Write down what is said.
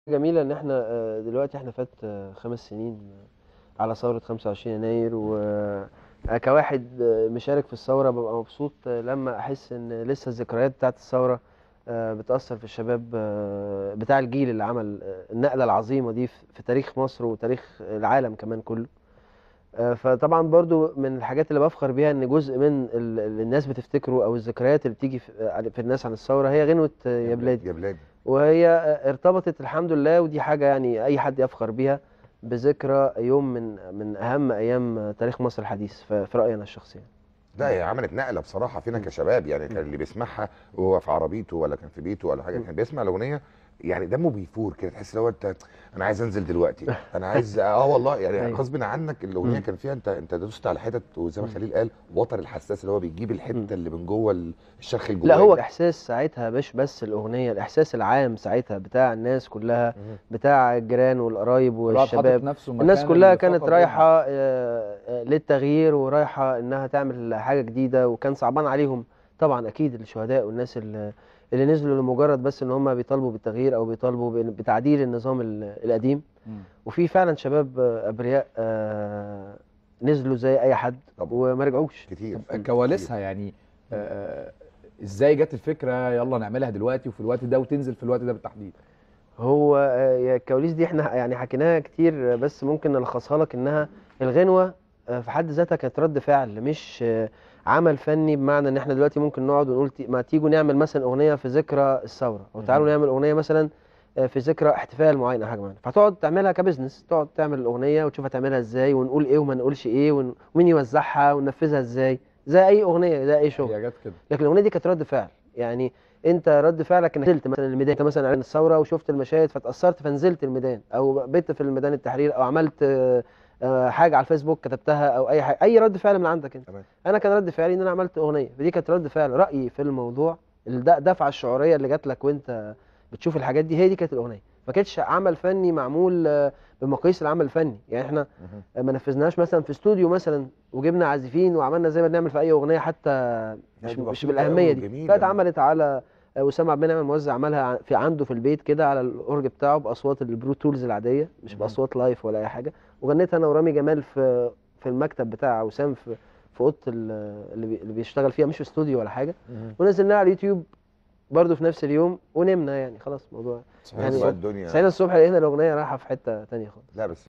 جميلة إن إحنا آه، دلوقتي إحنا فات آه، خمس سنين على ثورة 25 يناير وكواحد مشارك في الثورة ببقى مبسوط آه، لما أحس إن لسه الذكريات بتاعت الثورة آه، بتأثر في الشباب آه، بتاع الجيل اللي عمل آه، النقلة العظيمة دي في في تاريخ مصر وتاريخ العالم كمان كله آه، فطبعا برضو من الحاجات اللي بفخر بيها ان جزء من ال- اللي الناس بتفتكره او الذكريات اللي بتيجي في في الناس عن الثوره هي غنوه آه، يا بلادي يا بلادي وهي ارتبطت الحمد لله ودي حاجة يعني أي حد يفخر بيها بذكرى يوم من من أهم أيام تاريخ مصر الحديث ف- في رأيي أنا الشخصي لا هي عملت نقله بصراحه فينا كشباب يعني كان اللي بيسمعها وهو في عربيته ولا كان في بيته ولا حاجه م. كان بيسمع الاغنيه يعني دمه بيفور كده تحس لو انت انا عايز انزل دلوقتي انا عايز اه والله يعني أيوة. غصب عنك الاغنيه م. كان فيها انت انت دوست على حتت وزي ما م. خليل قال وتر الحساس اللي هو بيجيب الحته م. اللي من جوه ال- الشرخ الجواني لا هو الإحساس ساعتها مش بس الأغنية الإحساس العام ساعتها بتاع الناس كلها مم. بتاع الجيران والقرايب الواحد حاطط والشباب نفسه الناس مكان كلها اللي كانت فقد رايحة آه، آه، للتغيير ورايحة إنها تعمل حاجة جديدة وكان صعبان عليهم طبعا أكيد الشهداء والناس اللي اللي نزلوا لمجرد بس إن هم بيطالبوا بالتغيير أو بيطالبوا بإن- بتعديل النظام ال- القديم ابنهم. وفي فعلا شباب آه، أبرياء آه، نزلوا زي أي حد طبعا. وما رجعوش كتير طب كواليسها يعني آه، ازاي جت الفكره يلا نعملها دلوقتي وفي الوقت ده وتنزل في الوقت ده بالتحديد هو آه، يا الكواليس دي احنا يعني حكيناها كتير آه، بس ممكن نلخصها لك انها الغنوة آه، في حد ذاتها كانت رد فعل مش آه، عمل فني بمعنى ان احنا دلوقتي ممكن نقعد ونقول تي- ما تيجوا نعمل مثلا اغنية في ذكرى الثورة او تعالوا مهم. نعمل اغنية مثلا آه، في ذكرى احتفال معين او حاجة معينة فتقعد تعملها كبزنس تقعد تعمل الاغنية وتشوف هتعملها ازاي ونقول ايه وما نقولش ايه ون- ومين يوزعها وننفذها ازاي زي اي اغنية زي اي شغل هي جت كده لكن الاغنيه دي كانت رد فعل يعني انت رد فعلك انك نزلت مثلا الميدان انت مثلا اعلان الثوره وشفت المشاهد فتاثرت فنزلت الميدان او بيت في الميدان التحرير او عملت آه، آه، حاجه على الفيسبوك كتبتها او اي حاجه اي رد فعل من عندك انت تمام. انا كان رد فعلي ان انا عملت اغنيه فدي كانت رد فعل رايي في الموضوع الد- الدفعه الشعوريه اللي جات لك وانت بتشوف الحاجات دي هي دي كانت الاغنيه ما كانتش عمل فني معمول آه، بمقاييس العمل الفني يعني احنا مهم. ما نفذناش مثلا في استوديو مثلا وجبنا عازفين وعملنا زي ما بنعمل في اي اغنيه حتى مش, دي مش بسيطة بالاهميه أوي دي وجميلة. لا اتعملت على اسامه عبد المنعم الموزع عملها ع- في عنده في البيت كده على الاورج بتاعه باصوات البرو تولز العاديه مش مهم. باصوات لايف ولا اي حاجه وغنيتها انا ورامي جمال في في المكتب بتاع وسام في في اوضه ال- اللي, بي اللي بيشتغل فيها مش في استوديو ولا حاجه مهم. ونزلناها على اليوتيوب برضه في نفس اليوم ونمنا يعني خلاص الموضوع صحيح يعني بقى الدنيا صحينا الصبح لقينا الاغنيه رايحه في حته تانية خالص لا بس